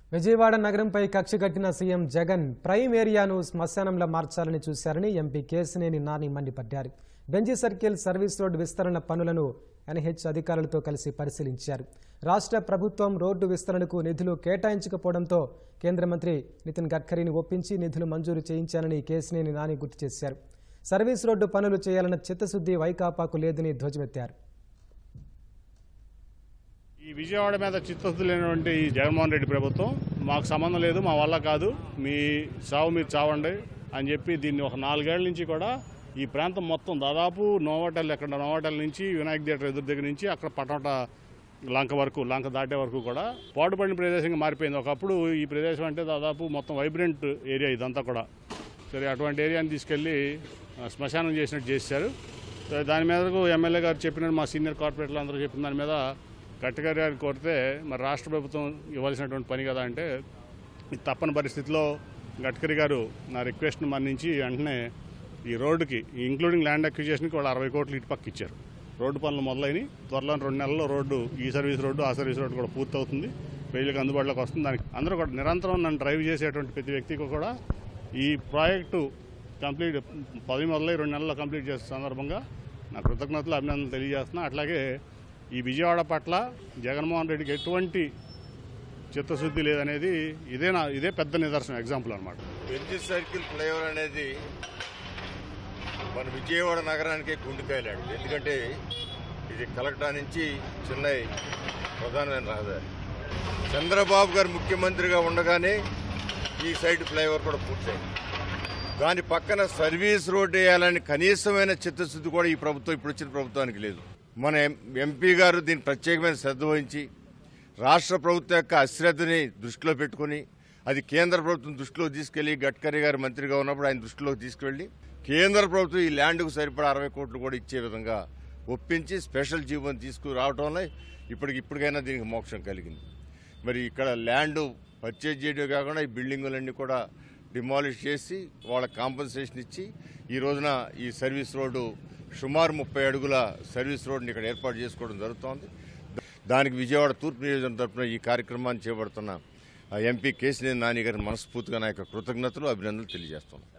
విజయవాడ నగరంపై కక్ష కట్టిన CM Jagan prime ఏరియాను శ్మశానంలో మార్చాలని చూశారని ఎంపీ కేసినేని నాని మండిపడ్డారు బెంజీ సర్కిల్ సర్వీస్ రోడ్డు విస్తరణ పనులను ఎన్హెచ్ అధికారులతో కలిసి పరిశీలించారు రాష్ట్ర ప్రభుత్వం రోడ్డు విస్తరణకు నిధులు కేటాయించకపోవడంతో కేంద్ర మంత్రి నితిన్ గడ్కరీని ఒప్పించి నిధులు మంజూరు చేయించానని కేసినేని నాని గుర్తు చేశారు సర్వీస్ రోడ్డు పనులు చేయాలన్న చిత్తశుద్ధి వైకాపాకు లేదని ధ్వజమెత్తారు ఈ విజయవాడ మీద చిత్తశుద్ధి లేనటువంటి ఈ జగన్మోహన్ రెడ్డి ప్రభుత్వం మాకు సంబంధం లేదు మా వల్ల కాదు మీ చావు మీరు చావండి అని చెప్పి దీన్ని ఒక నాలుగేళ్ల నుంచి కూడా ఈ ప్రాంతం మొత్తం దాదాపు నోవాటల్ ఎక్కడ నోవాటల్ నుంచి వినాయక థియేటర్ ఎదురు దగ్గర నుంచి అక్కడ పటోట లంక వరకు లంక దాటే వరకు కూడా పాడుపడిన ప్రదేశంగా మారిపోయింది ఒకప్పుడు ఈ ప్రదేశం అంటే దాదాపు మొత్తం వైబ్రెంట్ ఏరియా ఇదంతా కూడా సరే అటువంటి ఏరియాని తీసుకెళ్లి ఆ, శ్మశానం చేసినట్టు చేశారు సరే దాని మీదకు ఎమ్మెల్యే గారు చెప్పినట్టు మా సీనియర్ కార్పొరేటర్లు అందరూ చెప్పిన దాని మీద గట్టిగా గారిని కోరితే మరి రాష్ట్ర ప్రభుత్వం ఇవ్వాల్సినటువంటి పని కదా అంటే ఇది తప్పని పరిస్థితిలో గడ్కరీ గారు నా రిక్వెస్ట్ని మన్నించి వెంటనే ఈ రోడ్డుకి ఇంక్లూడింగ్ ల్యాండ్ అక్విజేషన్కి వాళ్ళు అరవై కోట్లు ఇటు పక్క ఇచ్చారు రోడ్డు పనులు మొదలైనవి త్వరలో రెండు నెలల్లో రోడ్డు ఈ సర్వీస్ రోడ్డు ఆ సర్వీస్ రోడ్డు కూడా పూర్తవుతుంది ప్రజలకు అందుబాటులోకి వస్తుంది దానికి అందరూ కూడా నిరంతరం నన్ను డ్రైవ్ చేసేటువంటి ప్రతి వ్యక్తికి కూడా ఈ ప్రాజెక్టు కంప్లీట్ పది మొదలై రెండు నెలల్లో కంప్లీట్ చేసే సందర్భంగా నా కృతజ్ఞతలు అభినందనలు తెలియజేస్తున్నా అట్లాగే ఈ విజయవాడ పట్ల జగన్మోహన్ రెడ్డికి ఎటువంటి చిత్తశుద్ధి లేదనేది ఇదే నా ఇదే పెద్ద నిదర్శనం ఎగ్జాంపుల్ అనమాట బెంజి సర్కిల్ ఫ్లైఓవర్ అనేది మన విజయవాడ నగరానికి గుండెకాయలాంటి ఎందుకంటే ఇది కలకటా నుంచి చెన్నై ప్రధానమైన రహదారి చంద్రబాబు గారు ముఖ్యమంత్రిగా ఉండగానే ఈ సైడ్ ఫ్లైఓవర్ కూడా పూర్తయింది దాని పక్కన సర్వీస్ రోడ్ వేయాలని కనీసమైన చిత్తశుద్ధి కూడా ఈ ప్రభుత్వం ఇప్పుడు వచ్చిన ప్రభుత్వానికి లేదు మన ఎం- ఎంపీ గారు దీన్ని ప్రత్యేకమైన శ్రద్ధ వహించి రాష్ట్ర ప్రభుత్వం యొక్క అశ్రద్ధని దృష్టిలో పెట్టుకుని అది కేంద్ర ప్రభుత్వం దృష్టిలో తీసుకెళ్లి గడ్కరీ గారు మంత్రిగా ఉన్నప్పుడు ఆయన దృష్టిలోకి తీసుకెళ్లి కేంద్ర ప్రభుత్వం ఈ ల్యాండ్కు సరిపడా అరవై కోట్లు కూడా ఇచ్చే విధంగా ఒప్పించి స్పెషల్ జీవోని తీసుకురావటం వల్ల ఇప్పటికి ఇప్పటికైనా దీనికి మోక్షం కలిగింది మరి ఇక్కడ ల్యాండ్ పర్చేజ్ చేయడమే కాకుండా ఈ బిల్డింగులన్నీ కూడా డిమాలిష్ చేసి వాళ్ళ కాంపన్సేషన్ ఇచ్చి ఈ రోజున ఈ సర్వీస్ రోడ్డు సుమారు ముప్పై అడుగుల సర్వీస్ రోడ్డుని ఇక్కడ ఏర్పాటు చేసుకోవడం జరుగుతోంది దానికి విజయవాడ తూర్పు నియోజకవర్గం తరఫున ఈ కార్యక్రమాన్ని చేపడుతున్న ఆ ఎంపీ కేసినేని నాని గారిని మనస్ఫూర్తిగా నా యొక్క కృతజ్ఞతలు అభినందనలు తెలియజేస్తున్నాను